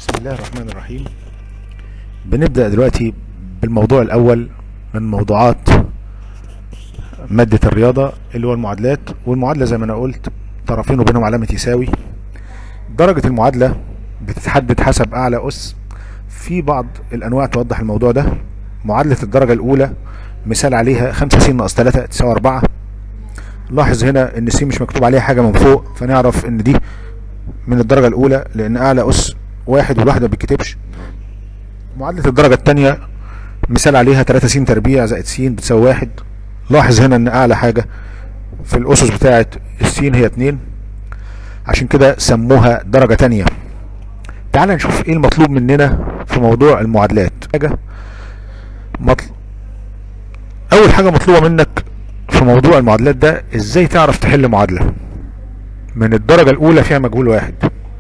بسم الله الرحمن الرحيم بنبدأ دلوقتي بالموضوع الأول من موضوعات مادة الرياضة اللي هو المعادلات والمعادلة زي ما أنا قلت طرفين وبينهم علامة يساوي درجة المعادلة بتتحدد حسب أعلى أس في بعض الأنواع توضح الموضوع ده معادلة الدرجة الأولى مثال عليها 5 س ناقص 3 تساوي 4 لاحظ هنا ان س مش مكتوب عليها حاجة من فوق فنعرف ان دي من الدرجة الأولى لأن أعلى أس واحد والواحد ما بيتكتبش معادلة الدرجة الثانية مثال عليها 3 س تربيع زائد س بتساوي واحد لاحظ هنا ان أعلى حاجة في الأسس بتاعة السين هي 2 عشان كده سموها درجة تانية تعال نشوف ايه المطلوب مننا في موضوع المعادلات حاجة مطل... أول حاجة مطلوبة منك في موضوع المعادلات ده ازاي تعرف تحل معادلة من الدرجة الأولى فيها مجهول واحد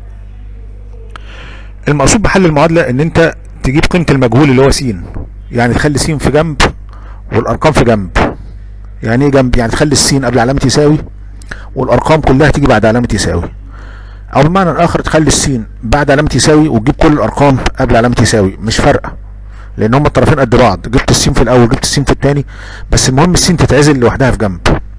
المقصود بحل المعادلة ان انت تجيب قيمة المجهول اللي هو س يعني تخلي س في جنب والارقام في جنب يعني ايه جنب يعني تخلي السين قبل علامة يساوي والارقام كلها تيجي بعد علامة يساوي او بمعنى اخر تخلي السين بعد علامة يساوي وتجيب كل الارقام قبل علامة يساوي مش فارقة لان هما الطرفين قد بعض جبت السين في الاول جبت السين في الثاني بس المهم السين تتعزل لوحدها في جنب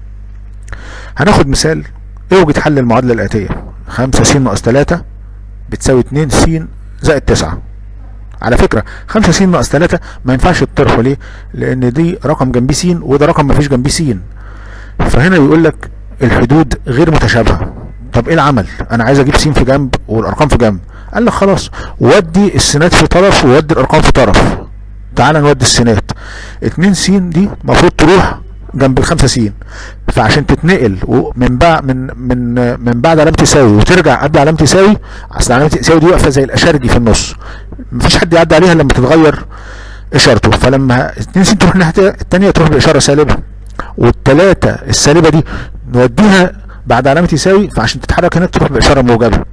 هناخد مثال اوجد حل المعادلة الاتية 5 س ناقص 3 بتساوي 2 س زائد 9 على فكرة 5 س ناقص 3 ما ينفعش تطرحه ليه لان دي رقم جنبيه س وده رقم ما فيش جنبيه س فهنا بيقول لك الحدود غير متشابهة طب ايه العمل انا عايز اجيب س في جنب والارقام في جنب قال لك خلاص ودي السينات في طرف وودي الارقام في طرف تعال نودي السينات 2 س دي المفروض تروح جنب الخمسة س فعشان تتنقل من بعد من من من بعد علامة يساوي وترجع قبل علامة يساوي اصل علامة يساوي دي واقفة زي الاشارجي في النص مفيش حد يعدي عليها لما تتغير اشارته فلما 2 س تروح الناحية التانية تروح باشارة سالبة والتلاتة السالبة دي نوديها بعد علامة يساوي فعشان تتحرك هناك تروح باشارة موجبة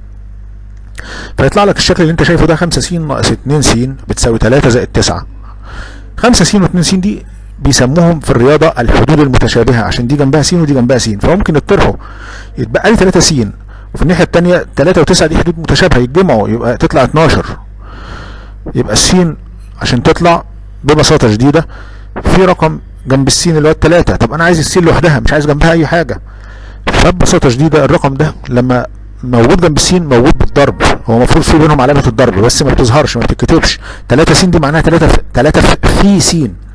فيطلع لك الشكل اللي انت شايفه ده 5 س ناقص 2 س بتساوي 3 زائد 9 5 س و2 س دي بيسموهم في الرياضة الحدود المتشابهة عشان دي جنبها س ودي جنبها س فممكن يطرحوا يتبقى لي 3 س وفي الناحية التانية 3 و9 دي حدود متشابهة يتجمعوا يبقى تطلع 12 يبقى السين عشان تطلع ببساطة شديدة في رقم جنب السين اللي هو التلاتة طب انا عايز السين لوحدها مش عايز جنبها اي حاجة فببساطة شديدة الرقم ده لما موجود جنب السين موجود بالضرب هو المفروض في بينهم علامة الضرب بس ما بتظهرش ما بتتكتبش 3 س دي معناها 3 في 3 في س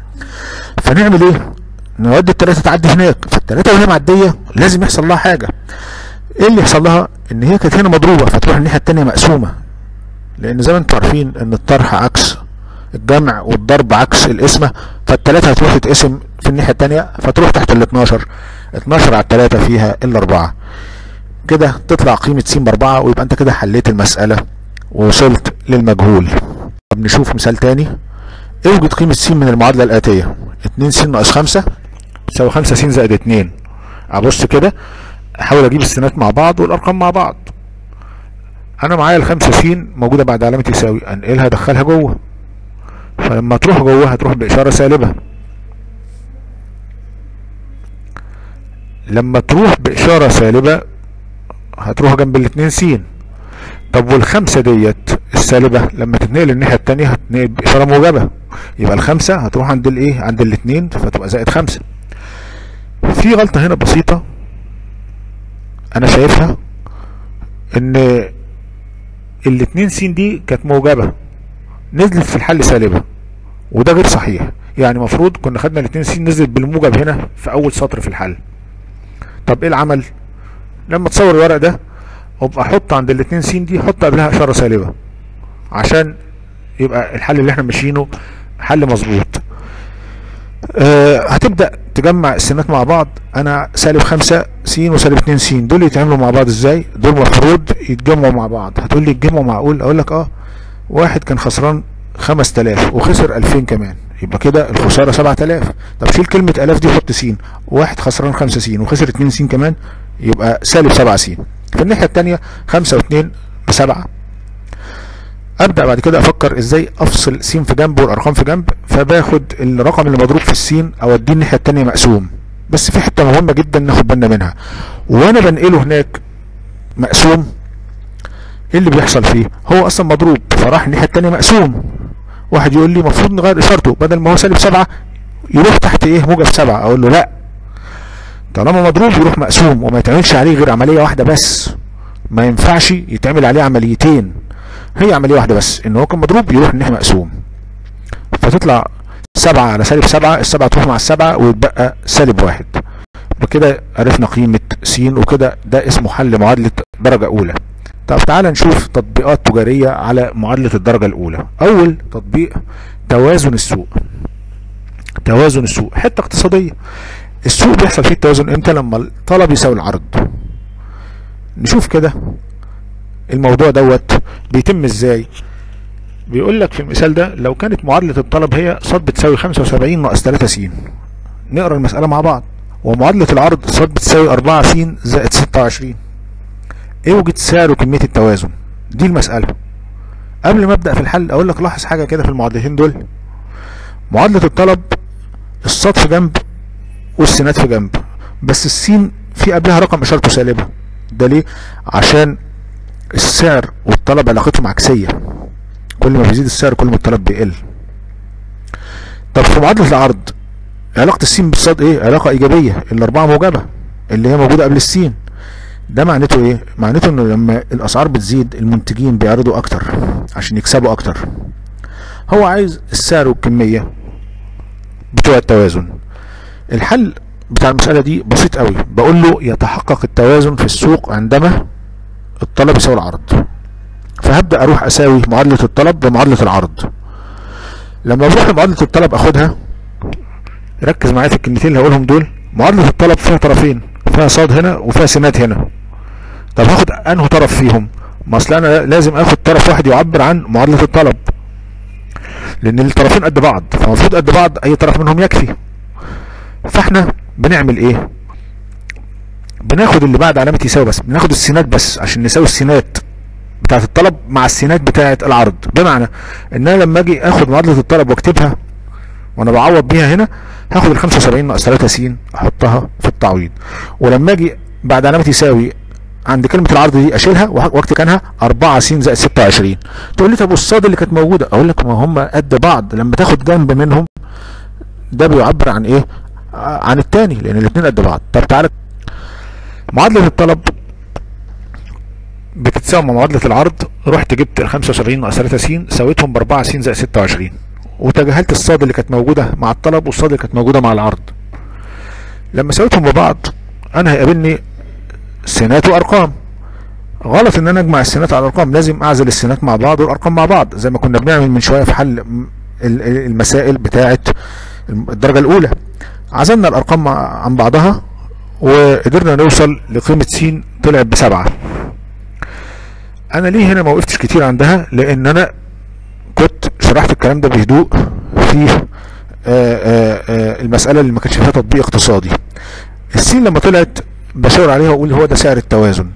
فنعمل ايه نودي التلاتة تعدي هناك فالتلاتة وهي معدية لازم يحصل لها حاجة ايه اللي يحصل لها ان هي كانت هنا مضروبة فتروح الناحية التانية مقسومة لان زي ما انتم عارفين ان الطرح عكس الجمع والضرب عكس القسمة فالتلاتة هتروح تتقسم في الناحية التانية فتروح تحت ال 12 12 على التلاتة فيها الا 4 كده تطلع قيمة س باربعة ويبقى انت كده حليت المسألة ووصلت للمجهول طب نشوف مثال تاني اوجد قيمة س من المعادلة الآتية 2 س ناقص 5 تساوي 5 س زائد 2 ابص كده احاول اجيب السينات مع بعض والارقام مع بعض انا معايا الخمسة س موجودة بعد علامة يساوي انقلها ادخلها جوه فلما تروح جوه هتروح باشارة سالبة لما تروح باشارة سالبة هتروح جنب الاتنين س طب والخمسة ديت السالبة لما تتنقل الناحية التانية هتنقل بإشارة موجبة يبقى الخمسة هتروح عند الايه عند الاتنين فتبقى زائد خمسة في غلطة هنا بسيطة انا شايفها ان الاتنين س دي كانت موجبة نزلت في الحل سالبة وده غير صحيح يعني المفروض كنا خدنا الاتنين س نزلت بالموجب هنا في اول سطر في الحل طب ايه العمل لما تصور الورق ده ابقى احط عند الاتنين س دي حط قبلها اشاره سالبه عشان يبقى الحل اللي احنا ماشيينه حل مظبوط أه هتبدا تجمع السينات مع بعض انا سالب خمسة س وسالب اتنين س دول يتعاملوا مع بعض ازاي دول المفروض يتجمعوا مع بعض هتقول لي يتجمعوا معقول اقول لك اه واحد كان خسران 5000 وخسر 2000 كمان يبقى كده الخساره 7000 طب شيل كلمه الاف دي وحط س واحد خسران 5 س وخسر 2 س كمان يبقى سالب 7 س في الناحيه الثانيه 5 و2 بسبعة ابدا بعد كده افكر ازاي افصل س في جنب والارقام في جنب فباخد الرقم اللي مضروب في السين اوديه الناحيه الثانيه مقسوم بس في حته مهمه جدا ناخد بالنا منها وانا بنقله هناك مقسوم ايه اللي بيحصل فيه هو اصلا مضروب فراح الناحيه التانيه مقسوم واحد يقول لي المفروض نغير اشارته بدل ما هو سالب سبعة يروح تحت ايه موجب سبعة اقول له لا طالما مضروب يروح مقسوم وما يتعملش عليه غير عمليه واحده بس ما ينفعش يتعمل عليه عمليتين هي عمليه واحده بس ان هو كان مضروب يروح الناحيه مقسوم فتطلع سبعة على سالب سبعة السبعة تروح مع السبعة ويتبقى سالب واحد بكده عرفنا قيمة س وكده ده اسمه حل معادلة درجة أولى طب تعالى نشوف تطبيقات تجارية على معادلة الدرجة الأولى أول تطبيق توازن السوق توازن السوق حتة اقتصادية السوق بيحصل فيه التوازن امتى لما الطلب يساوي العرض نشوف كده الموضوع دوت بيتم ازاي بيقول لك في المثال ده لو كانت معادلة الطلب هي ص بتساوي 75 ناقص 3 س نقرا المسألة مع بعض ومعادلة العرض ص بتساوي 4 س زائد 26 اوجد سعر وكمية التوازن دي المسألة قبل ما ابدأ في الحل اقول لك لاحظ حاجة كده في المعادلتين دول معادلة الطلب الصاد في جنب والسينات في جنب بس السين في قبلها رقم اشارته سالبة ده ليه عشان السعر والطلب علاقتهم عكسية كل ما بيزيد السعر كل ما الطلب بيقل طب في معادلة العرض علاقة السين بالصاد ايه علاقة ايجابية الاربعة موجبة اللي هي موجودة قبل السين ده معناته ايه معناته انه لما الاسعار بتزيد المنتجين بيعرضوا اكتر عشان يكسبوا اكتر هو عايز السعر والكمية بتوع التوازن الحل بتاع المسألة دي بسيط قوي بقول له يتحقق التوازن في السوق عندما الطلب يساوي العرض فهبدأ اروح اساوي معادلة الطلب بمعادلة العرض لما بروح لمعادلة الطلب اخدها ركز معايا في الكلمتين اللي هقولهم دول معادلة الطلب فيها طرفين فيها صاد هنا وفيها سمات هنا طب هاخد انه طرف فيهم ما اصل انا لازم اخد طرف واحد يعبر عن معادلة الطلب لان الطرفين قد بعض فالمفروض قد بعض اي طرف منهم يكفي فاحنا بنعمل ايه بناخد اللي بعد علامة يساوي بس بناخد السينات بس عشان نساوي السينات بتاعت الطلب مع السينات بتاعت العرض بمعنى ان انا لما اجي اخد معادلة الطلب واكتبها وانا بعوض بيها هنا هاخد ال 75 ناقص 3 س احطها في التعويض ولما اجي بعد علامة يساوي عند كلمة العرض دي اشيلها واكتب كانها 4 س زائد 26 تقول لي طب والصاد اللي كانت موجودة اقول لك ما هم قد بعض لما تاخد جنب منهم ده بيعبر عن ايه عن التاني لان الاثنين قد بعض طب تعالى معادلة الطلب بتتساوي مع معادلة العرض رحت جبت ال 75 ناقص 3 س ساويتهم ب 4 س زائد 26 وتجاهلت الصاد اللي كانت موجودة مع الطلب والصاد اللي كانت موجودة مع العرض لما ساويتهم ببعض انا هيقابلني سينات وارقام غلط ان انا اجمع السينات على الارقام لازم اعزل السينات مع بعض والارقام مع بعض زي ما كنا بنعمل من شوية في حل المسائل بتاعة الدرجة الاولى عزلنا الارقام عن بعضها وقدرنا نوصل لقيمة س طلعت بسبعة انا ليه هنا ما وقفتش كتير عندها لان انا كنت شرحت الكلام ده بهدوء في آآ آآ المسألة اللي ما كانش فيها تطبيق اقتصادي السين لما طلعت بشاور عليها واقول هو ده سعر التوازن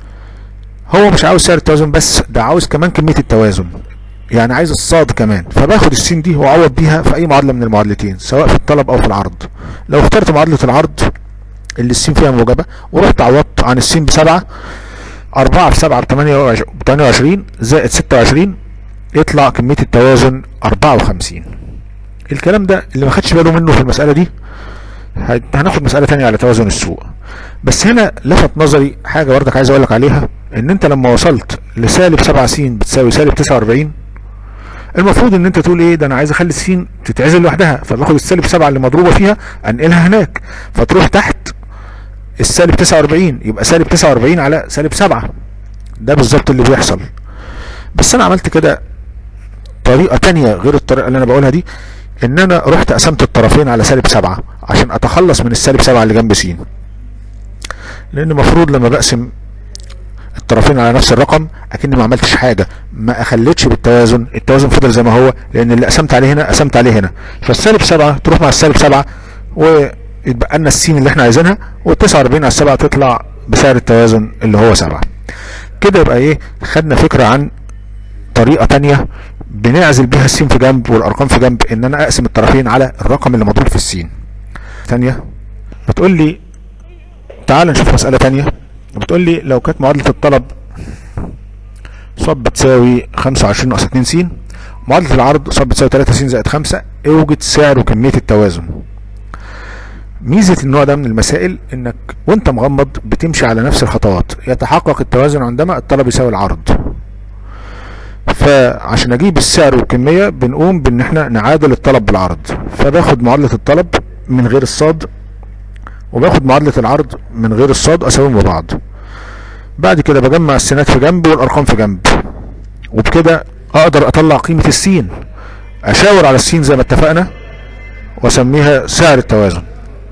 هو مش عاوز سعر التوازن بس ده عاوز كمان كمية التوازن يعني عايز الصاد كمان فباخد السين دي واعوض بيها في اي معادلة من المعادلتين سواء في الطلب او في العرض لو اخترت معادلة العرض اللي السين فيها موجبة ورحت عوضت عن السين بسبعة أربعة في سبعة بتمانية وعشرين زائد ستة وعشرين يطلع كمية التوازن أربعة وخمسين الكلام ده اللي ما خدش باله منه في المسألة دي هناخد مسألة تانية على توازن السوق بس هنا لفت نظري حاجة برضك عايز اقول لك عليها ان انت لما وصلت لسالب سبعة س بتساوي سالب تسعة واربعين المفروض ان انت تقول ايه ده انا عايز اخلي السين تتعزل لوحدها فباخد السالب سبعة اللي مضروبة فيها انقلها هناك فتروح تحت السالب 49 يبقى سالب 49 على سالب 7 ده بالظبط اللي بيحصل بس انا عملت كده طريقة تانية غير الطريقة اللي انا بقولها دي ان انا رحت قسمت الطرفين على سالب 7 عشان اتخلص من السالب 7 اللي جنب س لان المفروض لما بقسم الطرفين على نفس الرقم اكني ما عملتش حاجة ما اخليتش بالتوازن التوازن فضل زي ما هو لان اللي قسمت عليه هنا قسمت عليه هنا فالسالب 7 تروح مع السالب 7 و يتبقى لنا السين اللي احنا عايزينها وال 49 على السبعة تطلع بسعر التوازن اللي هو 7 كده يبقى ايه خدنا فكرة عن طريقة تانية بنعزل بيها السين في جنب والارقام في جنب ان انا اقسم الطرفين على الرقم اللي مضروب في السين تانية بتقول لي تعال نشوف مسألة تانية بتقول لي لو كانت معادلة الطلب ص بتساوي 25 ناقص 2 س معادلة العرض ص بتساوي 3 س زائد 5 اوجد سعر وكمية التوازن ميزة النوع ده من المسائل انك وانت مغمض بتمشي على نفس الخطوات يتحقق التوازن عندما الطلب يساوي العرض فعشان اجيب السعر والكمية بنقوم بان احنا نعادل الطلب بالعرض فباخد معادلة الطلب من غير الصاد وباخد معادلة العرض من غير الصاد اساويهم ببعض بعد كده بجمع السينات في جنب والارقام في جنب وبكده اقدر اطلع قيمة السين اشاور على السين زي ما اتفقنا واسميها سعر التوازن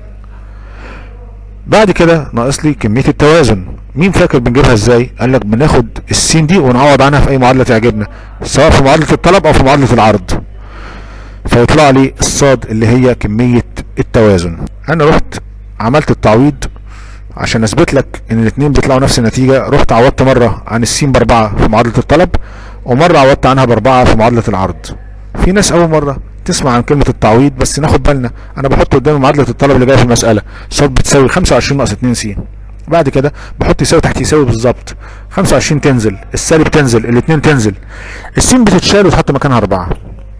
بعد كده ناقص لي كمية التوازن مين فاكر بنجيبها ازاي قال لك بناخد السين دي ونعوض عنها في اي معادلة تعجبنا سواء في معادلة الطلب او في معادلة العرض فيطلع لي الصاد اللي هي كمية التوازن انا رحت عملت التعويض عشان اثبت لك ان الاثنين بيطلعوا نفس النتيجة رحت عوضت مرة عن السين باربعة في معادلة الطلب ومرة عوضت عنها باربعة في معادلة العرض في ناس اول مرة تسمع عن كلمة التعويض بس ناخد بالنا انا بحط قدامي معادلة الطلب اللي جاية في المسألة صاد بتساوي 25 ناقص 2 س بعد كده بحط يساوي تحت يساوي بالظبط 25 تنزل السالب تنزل الاثنين تنزل السين بتتشال وتحط مكانها 4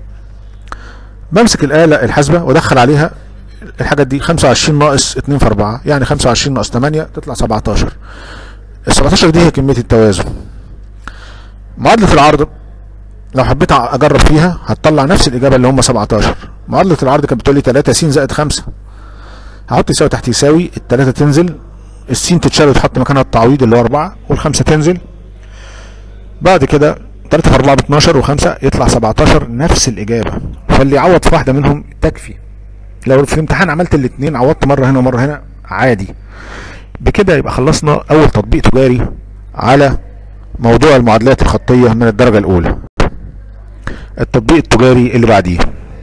بمسك الآلة الحاسبة وادخل عليها الحاجات دي 25 ناقص 2 في 4 يعني 25 ناقص 8 تطلع 17 ال 17 دي هي كمية التوازن معادلة العرض لو حبيت اجرب فيها هتطلع نفس الاجابه اللي هم 17 معادله العرض كانت بتقول لي 3 س زائد 5 هحط يساوي تحت يساوي الثلاثه تنزل السين تتشال وتحط مكانها التعويض اللي هو 4 والخمسه تنزل بعد كده 3 في 4 ب 12 و5 يطلع 17 نفس الاجابه فاللي يعوض في واحده منهم تكفي لو في الامتحان عملت الاثنين عوضت مره هنا ومره هنا عادي بكده يبقى خلصنا اول تطبيق تجاري على موضوع المعادلات الخطيه من الدرجه الاولى التطبيق التجاري اللي بعديه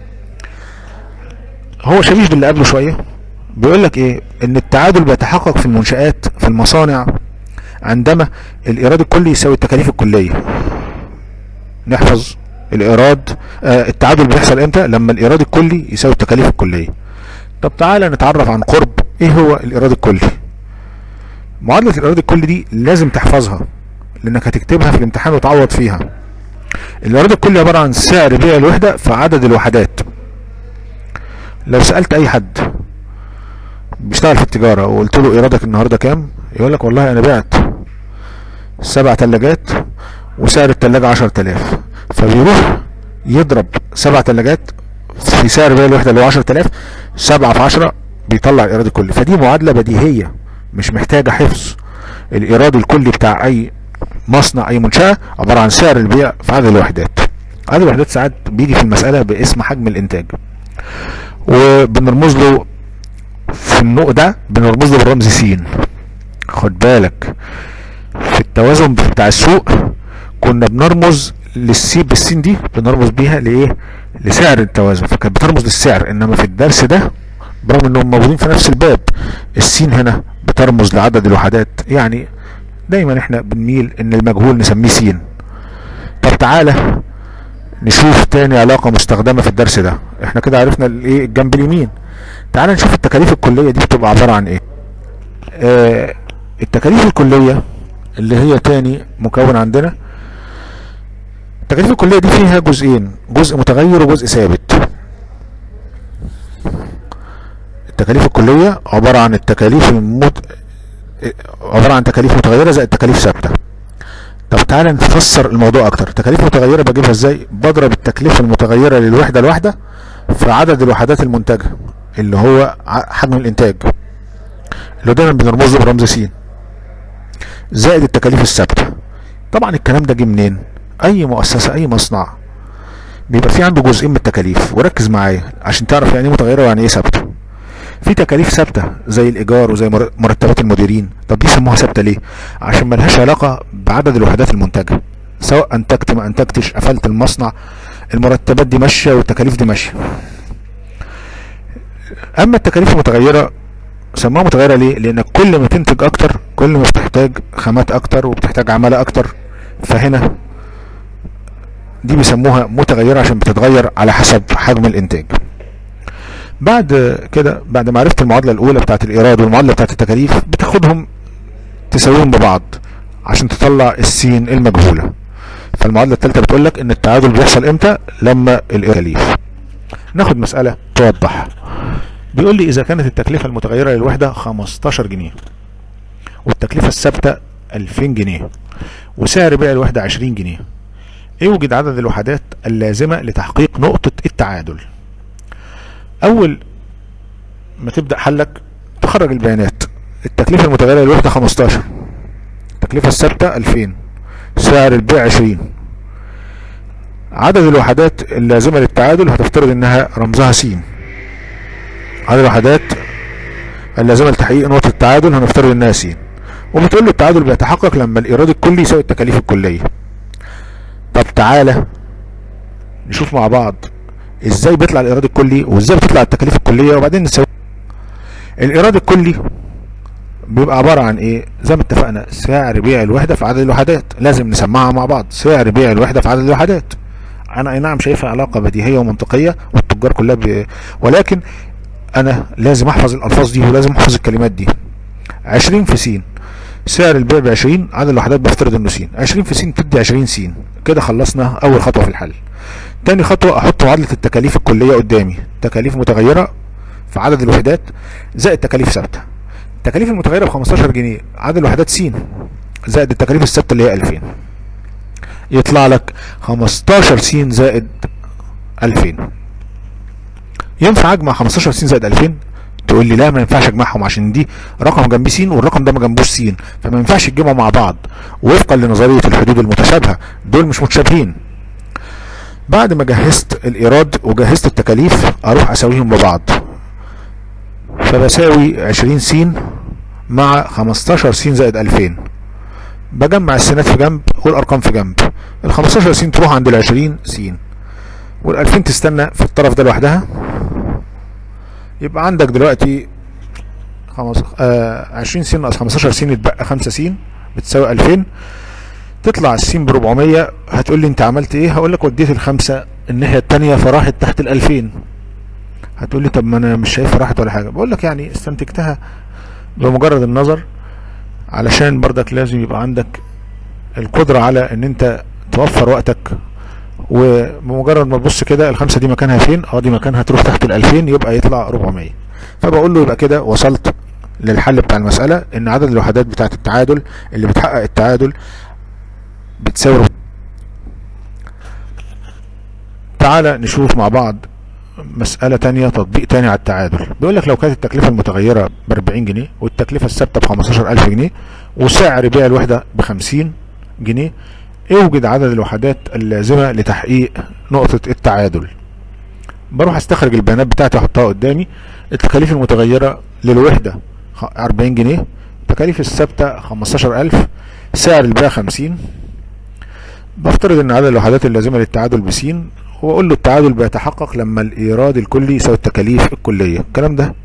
هو شبيه باللي قبله شويه بيقول لك ايه ان التعادل بيتحقق في المنشآت في المصانع عندما الايراد الكلي يساوي التكاليف الكليه نحفظ الايراد آه التعادل بيحصل امتى لما الايراد الكلي يساوي التكاليف الكليه طب تعالى نتعرف عن قرب ايه هو الايراد الكلي معادله الايراد الكلي دي لازم تحفظها لانك هتكتبها في الامتحان وتعوض فيها الايراد الكلي عباره عن سعر بيع الوحده في عدد الوحدات لو سالت اي حد بيشتغل في التجاره وقلت له ايرادك النهارده كام يقول لك والله انا بعت سبع ثلاجات وسعر الثلاجه 10000 فبيروح يضرب سبع ثلاجات في سعر بيع الوحده اللي هو 10000 7 في 10 بيطلع الايراد الكلي فدي معادله بديهيه مش محتاجه حفظ الايراد الكلي بتاع اي مصنع اي منشاه عباره عن سعر البيع في عدد الوحدات عدد الوحدات ساعات بيجي في المساله باسم حجم الانتاج وبنرمز له في النوع ده بنرمز له بالرمز س خد بالك في التوازن بتاع السوق كنا بنرمز للسي بالسين دي بنرمز بيها لايه لسعر التوازن فكانت بترمز للسعر انما في الدرس ده برغم انهم موجودين في نفس الباب السين هنا بترمز لعدد الوحدات يعني دايما احنا بنميل ان المجهول نسميه س طب تعالى نشوف تاني علاقة مستخدمة في الدرس ده احنا كده عرفنا الايه الجنب اليمين تعالى نشوف التكاليف الكلية دي بتبقى عبارة عن ايه آه التكاليف الكلية اللي هي تاني مكون عندنا التكاليف الكلية دي فيها جزئين جزء متغير وجزء ثابت التكاليف الكلية عبارة عن التكاليف المت... عبارة عن تكاليف متغيرة زائد تكاليف ثابتة طب تعالى نفسر الموضوع اكتر تكاليف متغيرة بجيبها ازاي بضرب التكلفة المتغيرة للوحدة الواحدة في عدد الوحدات المنتجة اللي هو حجم الانتاج اللي دايما بنرمز له برمز س زائد التكاليف الثابتة طبعا الكلام ده جه منين اي مؤسسة اي مصنع بيبقى في عنده جزئين من التكاليف وركز معايا عشان تعرف يعني ايه متغيرة ويعني ايه ثابتة في تكاليف ثابته زي الايجار وزي مرتبات المديرين طب دي سموها ثابته ليه عشان ملهاش علاقه بعدد الوحدات المنتجه سواء انتجت ما انتجتش قفلت المصنع المرتبات دي ماشيه والتكاليف دي ماشيه اما التكاليف المتغيره سموها متغيره ليه لان كل ما تنتج اكتر كل ما بتحتاج خامات اكتر وبتحتاج عماله اكتر فهنا دي بيسموها متغيره عشان بتتغير على حسب حجم الانتاج بعد كده بعد ما عرفت المعادله الاولى بتاعت الايراد والمعادله بتاعت التكاليف بتاخدهم تساويهم ببعض عشان تطلع السين المجهوله فالمعادله الثالثه بتقول لك ان التعادل بيحصل امتى لما التكاليف ناخد مساله توضح بيقول لي اذا كانت التكلفه المتغيره للوحده 15 جنيه والتكلفه الثابته 2000 جنيه وسعر بيع الوحده 20 جنيه اوجد عدد الوحدات اللازمه لتحقيق نقطه التعادل اول ما تبدا حلك تخرج البيانات التكلفه المتغيره للوحده 15 التكلفه الثابته 2000 سعر البيع 20 عدد الوحدات اللازمه للتعادل هتفترض انها رمزها س عدد الوحدات اللازمه لتحقيق نقطه التعادل هنفترض انها س وبتقول له التعادل بيتحقق لما الايراد الكلي يساوي التكاليف الكليه طب تعالى نشوف مع بعض ازاي بيطلع الايراد الكلي وازاي بتطلع التكاليف الكليه وبعدين نسوي الايراد الكلي بيبقى عباره عن ايه زي ما اتفقنا سعر بيع الوحده في عدد الوحدات لازم نسمعها مع بعض سعر بيع الوحده في عدد الوحدات انا اي نعم شايفها علاقه بديهيه ومنطقيه والتجار كلها ب... ولكن انا لازم احفظ الالفاظ دي ولازم احفظ الكلمات دي 20 في س سعر البيع ب 20 عدد الوحدات بفترض انه س 20 في س بتدي 20 س كده خلصنا اول خطوه في الحل تاني خطوه احط معادله التكاليف الكليه قدامي تكاليف متغيره في عدد الوحدات زائد تكاليف ثابته التكاليف المتغيره ب 15 جنيه عدد الوحدات س زائد التكاليف الثابته اللي هي 2000 يطلع لك 15 س زائد 2000 ينفع اجمع 15 س زائد 2000 تقول لي لا ما ينفعش اجمعهم عشان دي رقم جنب س والرقم ده ما جنبوش س فما ينفعش يتجمعوا مع بعض وفقا لنظريه الحدود المتشابهه دول مش متشابهين بعد ما جهزت الايراد وجهزت التكاليف اروح اساويهم ببعض فبساوي 20 س مع 15 س زائد 2000 بجمع السينات في جنب والارقام في جنب ال 15 س تروح عند ال 20 س وال 2000 تستنى في الطرف ده لوحدها يبقى عندك دلوقتي خمس... آه 20 س ناقص 15 س يتبقى 5 س بتساوي 2000 تطلع السين ب 400 هتقول لي انت عملت ايه هقول لك وديت الخمسه الناحيه الثانيه فراحت تحت ال 2000 هتقول لي طب ما انا مش شايفها راحت ولا حاجه بقول لك يعني استنتجتها بمجرد النظر علشان برضك لازم يبقى عندك القدره على ان انت توفر وقتك وبمجرد ما تبص كده الخمسه دي مكانها فين اه دي مكانها تروح تحت ال 2000 يبقى يطلع 400 فبقول له يبقى كده وصلت للحل بتاع المساله ان عدد الوحدات بتاعه التعادل اللي بتحقق التعادل بتساوي تعالى نشوف مع بعض مسألة تانية تطبيق تاني على التعادل بيقول لك لو كانت التكلفة المتغيرة ب 40 جنيه والتكلفة الثابتة ب 15000 جنيه وسعر بيع الوحدة ب 50 جنيه اوجد عدد الوحدات اللازمة لتحقيق نقطة التعادل بروح استخرج البيانات بتاعتي احطها قدامي التكاليف المتغيرة للوحدة 40 جنيه التكاليف الثابتة 15000 سعر البيع 50 بفترض ان عدد الوحدات اللازمة للتعادل ب واقول له التعادل بيتحقق لما الايراد الكلي يساوي التكاليف الكلية الكلام ده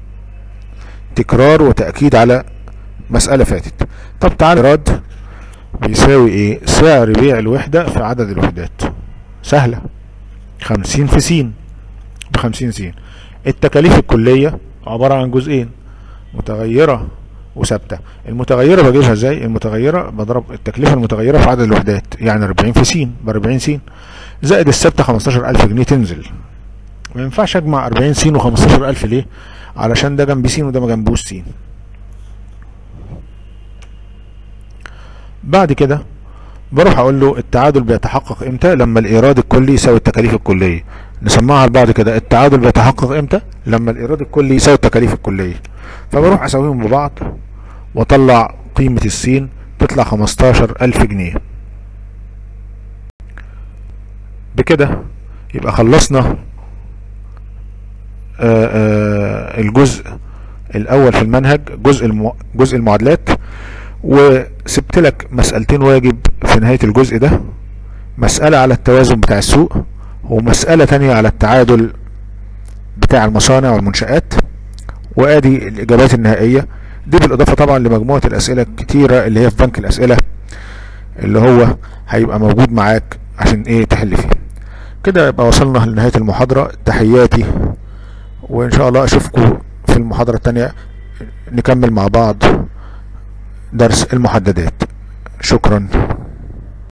تكرار وتأكيد على مسألة فاتت طب تعال ايراد بيساوي ايه سعر بيع الوحدة في عدد الوحدات سهلة خمسين في س بخمسين س التكاليف الكلية عبارة عن جزئين متغيرة وثابته المتغيره بجيبها ازاي المتغيره بضرب التكلفه المتغيره في عدد الوحدات يعني 40 في س ب 40 س زائد الثابته 15000 جنيه تنزل ما ينفعش اجمع 40 س و15000 ليه علشان ده جنب س وده ما جنبوش س بعد كده بروح اقول له التعادل بيتحقق امتى لما الايراد الكلي يساوي التكاليف الكليه نسمعها لبعض كده التعادل بيتحقق امتى لما الايراد الكلي يساوي التكاليف الكليه فبروح اساويهم ببعض واطلع قيمة السين تطلع خمستاشر الف جنيه بكده يبقى خلصنا آآ آآ الجزء الاول في المنهج جزء المو... جزء المعادلات وسبت لك مسألتين واجب في نهاية الجزء ده مسألة على التوازن بتاع السوق ومسألة تانية على التعادل بتاع المصانع والمنشآت وادي الاجابات النهائية دي بالاضافة طبعا لمجموعة الاسئلة الكتيرة اللي هي في بنك الاسئلة اللي هو هيبقى موجود معاك عشان ايه تحل فيه كده يبقى وصلنا لنهاية المحاضرة تحياتي وان شاء الله اشوفكم في المحاضرة التانية نكمل مع بعض درس المحددات شكرا